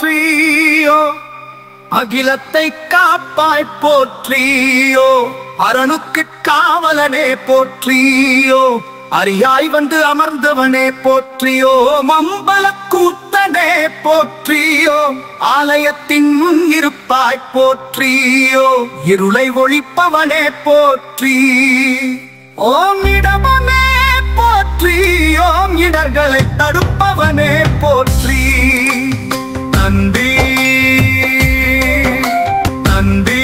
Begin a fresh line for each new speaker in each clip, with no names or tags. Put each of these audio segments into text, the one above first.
போற்றியோ அகிலத்தை காப்பாய் போற்றியோ அரணுக்கு காவலனே போற்றியோ அரியாய் வந்து அமர்ந்தவனே போற்றியோ மம்பல கூத்தனே போற்றியோ ஆலயத்தின் முன் இருப்பாய் போற்றியோ இருளை ஒழிப்பவனே போற்றி ஓம் இடமனே போற்றி ஓம் இடர்களை தடுப்பவனே போற்றி நந்தி நந்தி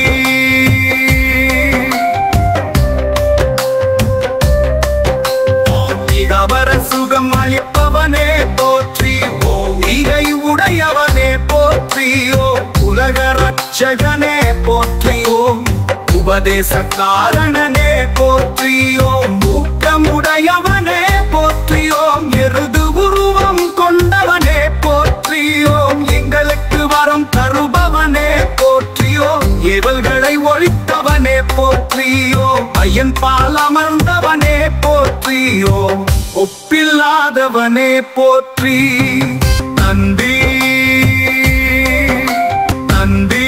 இடவர சுகம் அளிப்பவனே போற்றி ஓ இகை உடையவனே போற்றி ஓ உலக ரட்சகனே போற்றி ஓ உபதேச காரணனே போற்றி ஓம் ஊக்கமுடையவனே போற்றி ஓம் எருது உருவம் கொண்டவனே போற்றி ஓம் எங்களுக்கு வரம் தருபவனே போற்றியோ ஏவல்களை ஒழித்தவனே போற்றியோ ஐயன் பால் அமர்ந்தவனே போற்றியோ ஒப்பில்லாதவனே போற்றி நந்தி நந்தி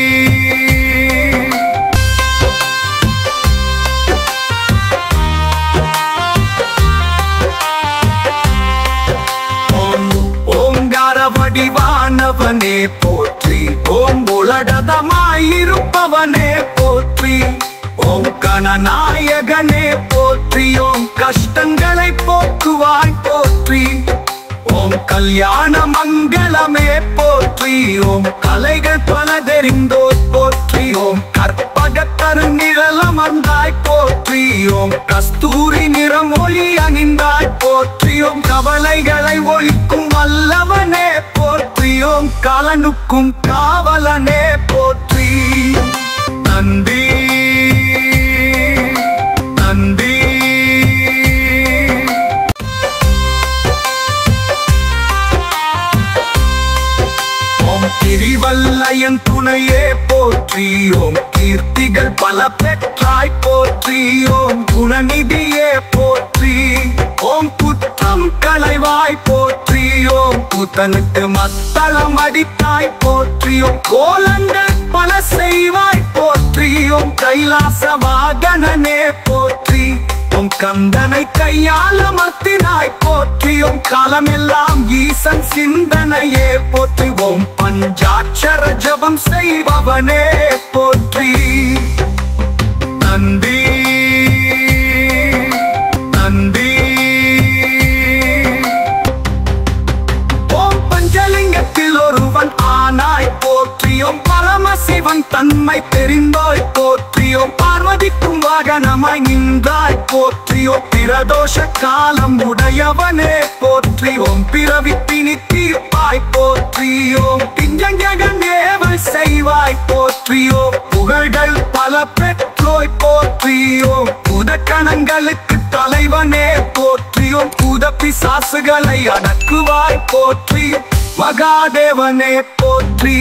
ஓம் ஓங்கார வடிவானவனே போற்றி ஓம் உலகதமாயிருப்பவனே போற்றி ஓம் கணநாயகனே போற்றி ஓம் கஷ்டங்களை போக்குவாய் போற்றி ஓம் கல்யாண மங்களமே போற்றி ஓம் கலைகள் பல தெரிந்தோர் போற்றி ஓம் கற்பக கருநிழலமர்ந்தாய் போற்றி ஓம் கஸ்தூரி நிறம் ஒளி அணிந்தாய் போற்றியோம் கவலைகளை ஒழிக்கும் வல்லவனே போற்றியோம் கலனுக்கும் காவலனே போற்றி நந்தி நந்தி ஓம் திரிவல்லையன் துணையே போற்றி ஓம் கீர்த்திகள் பல பெற்றாய் போற்றி ஓம் குணநிதியே போற்றி ஓம் குற்றம் களைவாய் போற்றி ஓம் புத்தனுக்கு மத்தளம் அடித்தாய் போற்றி ஓம் கோலங்கள் பல செய்வாய் போற்றி ஓம் கைலாச வாகனனே போற்றி உம் கந்தனை கையால் அமர்த்தினாய் போற்றியும் காலமெல்லாம் ஈசன் சிந்தனையே போற்றுவோம் பஞ்சாட்சர ஜபம் செய்பவனே போற்றி நந்தி நந்தி ஓம் பஞ்சலிங்கத்தில் ஒருவன் ஆனாய் போற்றியோம் பரமசிவன் தன்மை தெரிந்தோய் போற்றியோம் பார்வதிக்கும் வாகனமாய் நின்றாய் போற்றியோம் பிரதோஷ காலம் உடையவனே போற்றியோம் பிறவி பிணி தீர்ப்பாய் போற்றியோம் பிஞ்சங்கன் ஏவல் செய்வாய் போற்றியோம் புகழ்கள் பல பெற்றோய் போற்றியோம் புதக்கணங்களுக்கு தலைவனே போற்றியோம் புத பிசாசுகளை அடக்குவாய் போற்றி மகாதேவனே போற்றி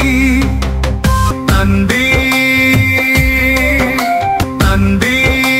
நந்தி நந்தி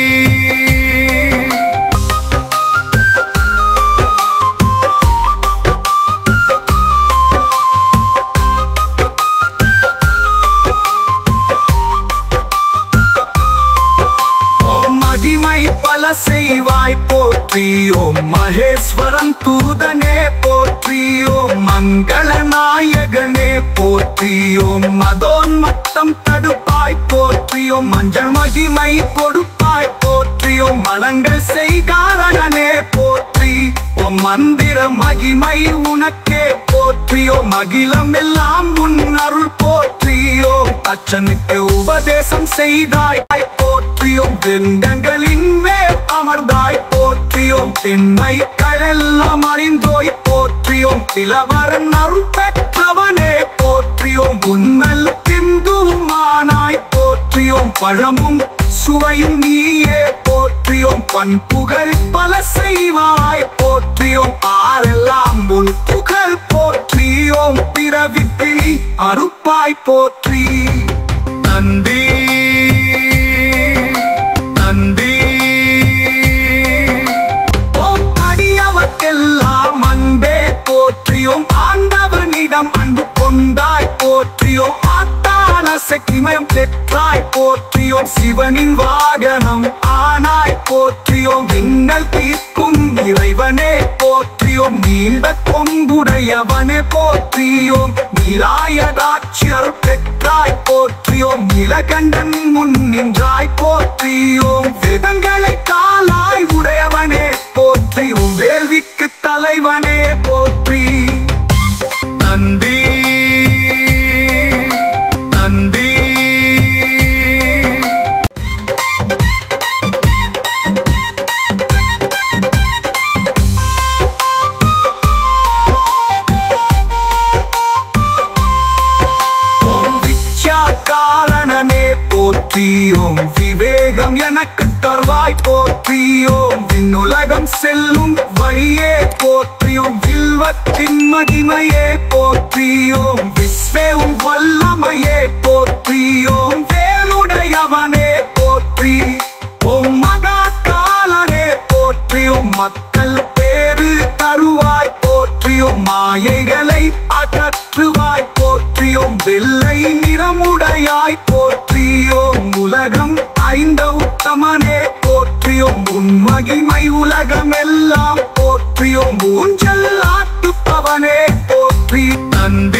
ஓம் மகிமை பல செய்வாய் போற்றி ஓம் மகேஸ்வரன் தூதனே போற்றி ஓம் மங்கள நாயகனே போற்றி ஓம் மதோன்மத்தம் தடுப்பாய் போற்றி ஓம் மஞ்சள் மகிமை கொடுப்பாய் போற்றி ஓம் மலங்கள் செய்காரணனே போற்றி ஓம் மந்திர மகிமை உனக்கே போற்றியோ மகிழம் எல்லாம் உன் அருள் போற்றியோ அச்சனுக்கு உபதேசம் செய்தாய் போற்றியோ வெங்கங்களின் மேல் அமர்ந்தாய் போற்றியோ திண்மை கடெல்லாம் அறிந்தோய் போற்றியோ இளவரன் அருள் பெற்றவனே போற்றியோ உன்னல் திந்துமானாய் போற்றியோம் பழமும் சுவையும் நீயே போற்றியோம் பண்புகள் பல செய்வாய் போற்றியோம் ஆரெல்லாம் உன் புகழ் போற்றியோம் பிறவிப்பி அறுப்பாய் போற்றி நந்தி நந்தி ஓம் அடியவர்க்கெல்லாம் அன்பே போற்றியோம் ஆண்டவனிடம் அன்பு கொண்டாய் விண்ணின் வாகனம் ஆனாய் போற்றியோம் விண்ணல் தீர்க்கும் இறைவனே போற்றியோம் நீண்ட கொம்புடையவனே போற்றியோம் நீராயதாட்சியர் பெற்றாய் போற்றியோம் நிலகண்டன் முன் நின்றாய் போற்றியோம் வேதங்களை காலாய் உடையவனே போற்றியோம் வேள்விக்கு தலைவனே போற்றி நந்தி நந்தி ஓம் விச்சாக்காரணனே போற்றியோம் விவேகம் எனக்கு தருவாய் போற்றியோம் விண்ணுலகம் செல்லும் வழியே போற்றியோம் வில்வத்தின் மகிமையே போற்றியோம் விஸ்வேவும் வல்லமையே போற்றியோம் வேலுடையவனே போற்றி ஓம் மகா காலனே போற்றியோம் மக்கள் பேரு தருவாய் போற்றியோம் மாயைகளை அகற்றுவாய் போற்றியோம் வெள்ளை நிறமுடையாய் போற்றியோம் உலகம் ஐந்த உத்தமனே போற்றியோம் உன் மகிமை உலகம் எல்லாம் போற்றியோம் ஊஞ்சல் ஆட்டுப்பவனே போற்றி நந்தி